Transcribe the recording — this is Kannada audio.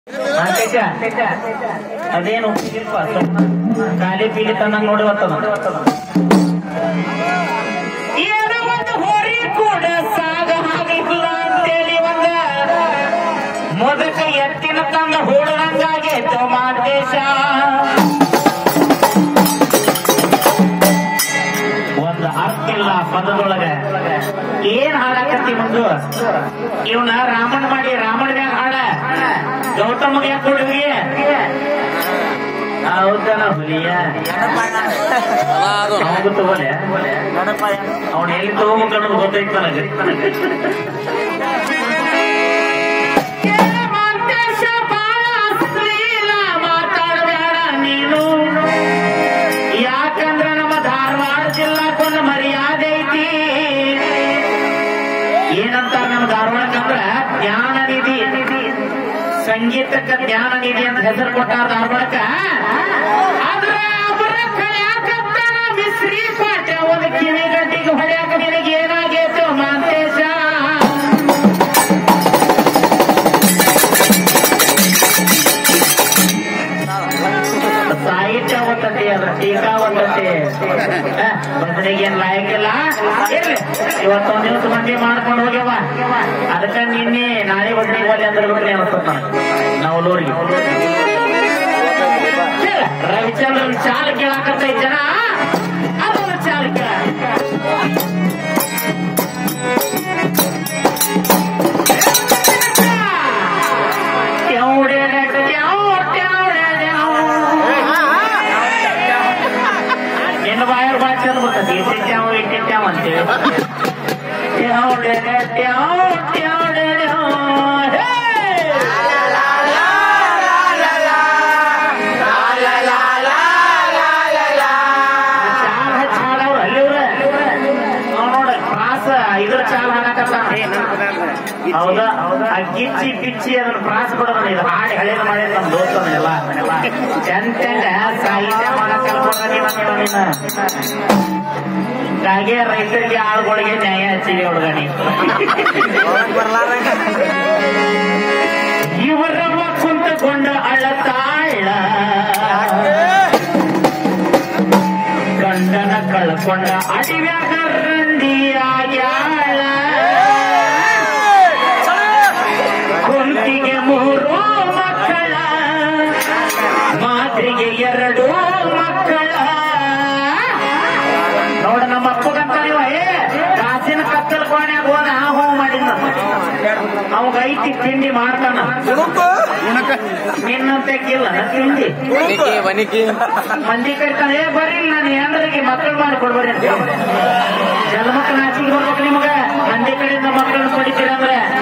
ಹಾ, ತೇಜ, ಅದೇನು ಉಪ್ಪಿಗಿಲ್ಪ ಖಾಲಿ ಪೀಲಿ ತಂದಂಗ್ ನೋಡಿ ಬರ್ತದ ಏನೋ ಒಂದು ಹೋರಿ ಕೂಡ ಸಾಗ ಹಾಗಿಲ್ಲ ಅಂತೇಳಿ ಒಂದ ಮೊದಕ ಎತ್ತಿನ ತಂದ ಹೂಡದಂಗಾಗೈತು ಮಾದೇಶ ಒಂದು ಅರ್ಥ ಇಲ್ಲ ಪದದೊಳಗ ಏನ್ ಹಾಡಾಕತ್ತಿ ಮುಂದು ಇವನ ರಾಮನ್ ಮಾಡಿ ರಾಮನ್ ಮ್ಯಾಗ ಹಾಡ ಗೌತಮ್ಗೆ ಯಾಕೆ ಕೊಡುವಿಗೆ ಹೌದನ ಹುಲಿಯ ಅವನಿಗೂ ತಗೋಲೆ ಅವನು ಎಲ್ಲಿ ತಗೋಬೇಕು ಅನ್ನೋದು ಗೊತ್ತೈತ್ ನನಗೆ ಮಾತಾಡಬೇಡ ನೀನು ಯಾಕಂದ್ರ ನಮ್ಮ ಧಾರವಾಡ ಜಿಲ್ಲಾಕ್ಕೊಂದು ಮರ್ಯಾದೆ ಐತಿ ಏನಂತ ನಮ್ಮ ಧಾರವಾಡಕ್ಕಂದ್ರ ಜ್ಞಾನ ನಿಧಿ ಸಂಗೀತಕ್ಕ ಜ್ಞಾನ ನಿಧಿ ಅಂತ ಹೆಸರು ಕೊಟ್ಟಾರ ಧಾರವಾಡಕ್ಕ ಆದ್ರ ಅವರ ಕಳ್ಯಾಕತ್ತಾನ ಮಿಸ್ರಿ ಪಾಠ ಒಂದು ಕಿವಿಗಡ್ಡಿಗೆ ಹೊಡ್ಯಾಕ ನಿನಗೆ ಏನಾಗೈತು ಮಾಂತೇಶ ಸಾಹಿತ್ಯ ಒಂದತಿ ಅದ್ರ ಟೀಕಾ ಒಂದತಿ ಬದಲಿಗೆ ಏನ್ ಲಾಯಕ್ಕಿಲ್ಲ ಇರ್ಲಿ ಇವತ್ತೊಂದ್ ದಿವಸ ಮಂದಿ ಮಾಡ್ಕೊಂಡು ಹೋಗ್ಯವ ಅದಕ್ಕ ನಿನ್ನೆ ನಾಳೆ ಬದಲಿಗೆ ಒಳ್ಳೆ ಅಂದ್ರೆ ಬಿಟ್ರೆ ಅನ್ಸುತ್ತ ನಾವಲ್ಲೂರಿಗೆ ರವಿಚಂದ್ರನ್ ಚಾಲ ಕೇಳಾಕತ್ತೈ ಜನ ಅದೊಂದು ಚಾಲ ಕೇಳ ನಿನ್ನ ಬಾಯರ್ ಬಾಯ್ ಚಂದ ಬರ್ತದೆ ಇಟ್ಟಿಟ್ಟಾವ ಇಟ್ಟಿಟ್ಟಾವ ಅಂತೇಳಿ ಟ್ಯಾವ್ಡೆ ಟ್ಯಾವ್ ಟ್ಯಾವ್ಡೆ ಟ್ಯಾವ್. ಹೇ! ಚಾಲ್ ಹಚ್ಚ ಹಾಡವ್ರು ಅಲ್ಲಿವ್ರ ಅವ್ ನೋಡ ಪ್ರಾಸ ಇದ್ರ ಚಾಲ್ ಹಾಕತ್ತಾನ ಹೌದಾ ಆ ಗಿಚ್ಚಿ ಪಿಚ್ಚಿ ಅದನ್ನ ಪ್ರಾಸ ಕೊಡೋದನ್ನ ಇದು ಹಾಡಿ ಹಳೇದು ಮಾಡಿ ನಮ್ಮ ದೋಸ್ತನ ಎಲ್ಲ ಚಂತಂಗ ಸಾಹಿತ್ಯ ಮಾಡಕ್ ಕಲ್ಪನ ನೀವ ನೀವ ನೀನ ಹಾಗೆ ರೈತರಿಗೆ ಆಳುಗಳಿಗೆ ನ್ಯಾಯ ಹಚ್ಚಿದೆ ಹುಡುಗಣಿ ಇವರಮ್ಮ ಕುಂತುಕೊಂಡು ಅಳತಾಳ ಗಂಡನ ಕಳ್ಕೊಂಡ ಅಡಿವ್ಯಾಗ ರಂದಿಯಾಗ್ಯಾಳ ಕುಂತಿಗೆ ಮೂರು ಮಕ್ಕಳ ಮಾತ್ರಿಗೆ ಎರಡು ಮಕ್ಕಳ ನೋಡ ನಮ್ಮ ಅಪ್ಪಗಂತ ನೀವು ಏ ಕಾಸಿನ ಕತ್ತಲ ಕೋಣೆಯಾಗ ಹೋದ ಆ ಹೋ ಮಾಡಿದ ಅವಾಗ ಐತಿ ತಿಂಡಿ ಮಾಡ್ತಾನ ನಿನ್ನಂತಕ್ಕಿಲ್ಲ ತಿಂಡಿ ವನಿಕೆ ವನಿಕೆ ಮಂದಿ ಕರ್ತಾನೆ ಏ ಬರ್ರಿ ನಾನು ಹೆಂಡ್ರಿಗೆ ಮಕ್ಕಳು ಮಾಡಿಕೊಡ್ಬರ್ರಿ ಅಂತ ಜನ್ಮಕ್ಕೆ ನಾಚಿಗೆ ಬರ್ಬೇಕು ನಿಮಗ ಮಂದಿ ಕಡೆಯಿಂದ ಮಕ್ಕಳನ್ನ ಪಡಿತೀರಂದ್ರೆ